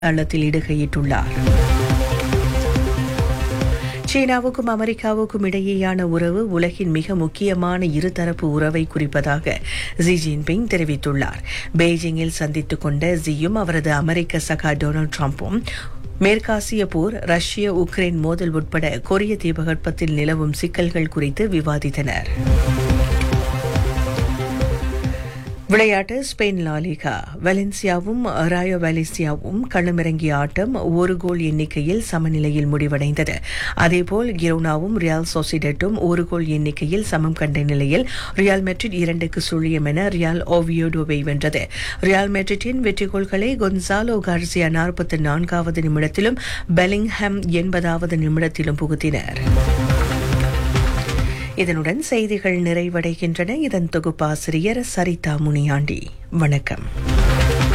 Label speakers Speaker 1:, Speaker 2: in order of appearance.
Speaker 1: தளத்தில் இடுகையிட்டுள்ளார் சீனாவுக்கும் அமெரிக்காவுக்கும் இடையேயான உறவு உலகின் மிக முக்கியமான இருதரப்பு உறவை குறிப்பதாக ஜி ஜின்பிங் தெரிவித்துள்ளார் பெய்ஜிங்கில் சந்தித்துக் கொண்ட ஜியும் அவரது அமெரிக்க சகா டொனால்ட் ட்ரம்பும் மேற்காசிய போர் ரஷ்ய உக்ரைன் மோதல் உட்பட கொரிய தீபகற்பத்தில் நிலவும் சிக்கல்கள் குறித்து விவாதித்தனர் விளையாட்டு ஸ்பெயின் லாலிகா வலென்சியாவும் ராயோ வேலிசியாவும் களமிறங்கிய ஆட்டம் ஒரு கோல் எண்ணிக்கையில் சமநிலையில் முடிவடைந்தது அதேபோல் கிரோனாவும் ரியால் சோசிடெட்டும் ஒரு கோல் எண்ணிக்கையில் சமம் கண்ட நிலையில் ரியால் மெட்ரிட் இரண்டுக்கு சுழியம் என ரியால் ஓவியோடோவை வென்றது ரியால் மெட்ரிட்டின் வெற்றி கோல்களை கொன்சாலோ கார்சியா நாற்பத்தி நான்காவது நிமிடத்திலும் பெலிங்ஹாம் எண்பதாவது நிமிடத்திலும் புகுத்தினர் இதனுடன் செய்திகள் நிறைவடைகின்றன இதன் தொகுப்பாசிரியர் சரிதா முனியாண்டி வணக்கம்